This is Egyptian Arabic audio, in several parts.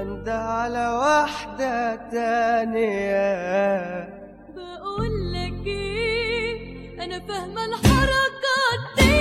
وانده على واحدة تانية بقول لك ايه انا فاهمه الحركات دي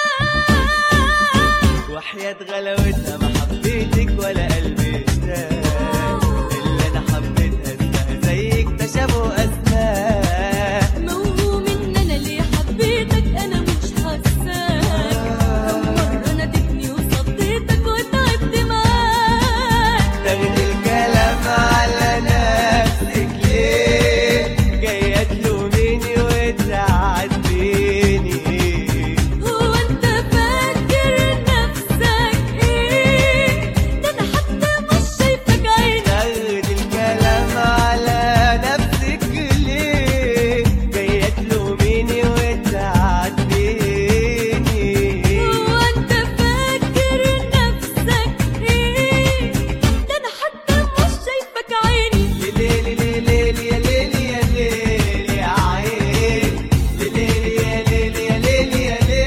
وحياة غلاوتها ما حبيتك ولا قلبي اشتاق اللي انا حبيتها اسمها زيك تشابه اسماء موهوم ان انا ليه حبيتك انا مش حاساك كم مره ناديتني وصديتك وتعبت معاك تاخدي الكلام على نفسك ليه جاية تلوميني وتعاتبيني هو انت فاكر نفسك ايه ده انا حتى مش شايفك عيني تاخدي الكلام على نفسك ليه جاية تلوميني وتعاتبيني هو انت فاكر نفسك ايه ده انا حتى مش شايفك عيني ليلي ليلي يا ليلي يا ليلي يا عين ليلي يا ليلي يا ليلي يا ليلي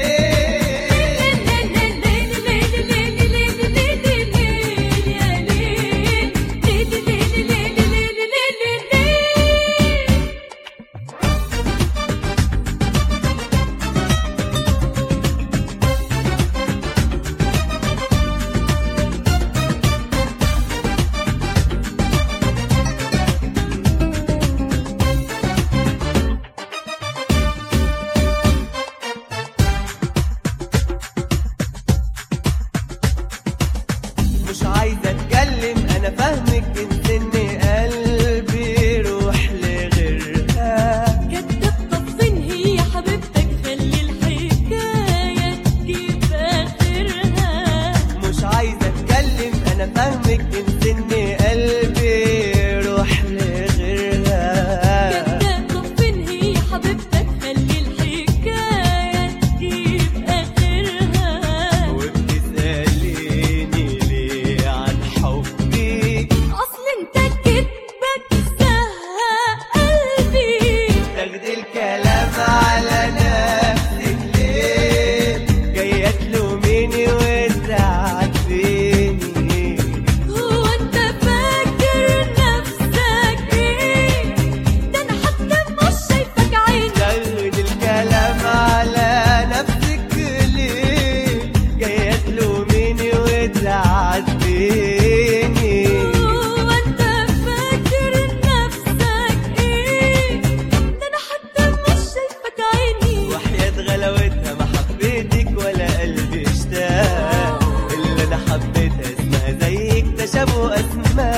مش عايزة اتكلم انا فاهمك انت ان قلبي روح لغيرها كداب طب فين هي حبيبتك خلي الحكاية تجيب آخرها مش عايزة اتكلم انا فاهمك انت ان قلبي روح لغيرها كداب طب فين هي حبيبتك خلي الحكاية تجيب آخرها وبتسأليني ليه عن حبي أصل أنت كدبك زهق قلبي تاخدي الكلام على نفسك ليه جاية تلوميني وتعاتبيني هو أنت فاكر نفسك إيه ده أنا حتى مش شايفك عيني تاخدي الكلام على نفسك ليه جاية تلوميني وتعاتبيني هو أنت فاكر نفسك إيه ده أنا حتى مش شايفك عيني وحياة غلاوتها ما حبيتك ولا قلبي اشتاق اللي انا حبيتها اسمها زيك تشابه اسماء